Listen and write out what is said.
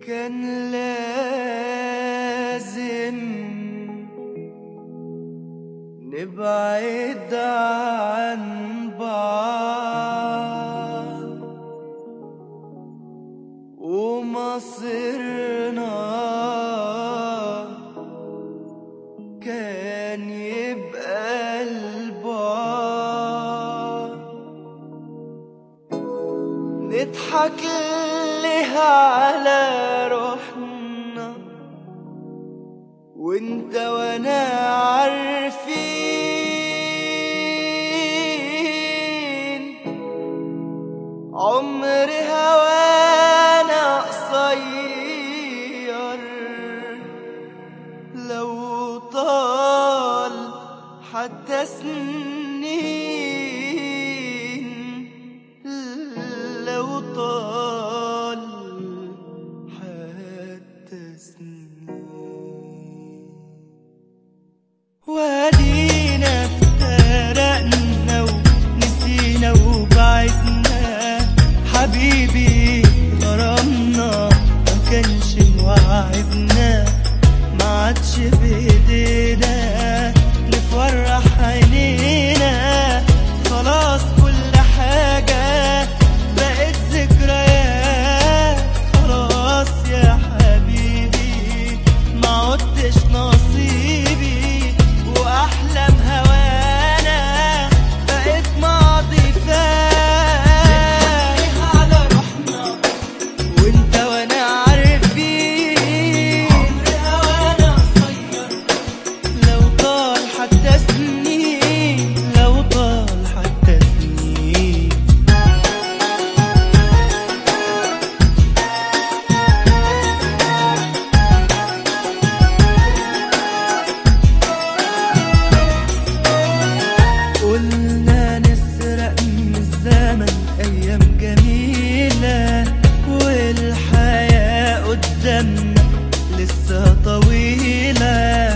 كان لازم نبعد عن بعض ومصيرنا كان يبقى البعد نضحك لها على روحنا وانت وانا عارفين عمر هوانا قصير لو طال حتى سنين لو طال حتى سنين وادينا افترقنا ونسينا وبعدنا حبيبي غرامنا ما كانش موعدنا ما عادش بايدينا نفرح عينينا خلاص كل حاجة بقت ذكريات خلاص يا حبيبي ما عدتش نصيبي واحلام هوانا بقت ماضي فات على روحنا وانت وانا عارفين عمر هوانا قصير لو طال حتى سنين لو طال حتى سنين قلنا نسرق من الزمن أيام جميلة والحياة قدامنا لسه طويلة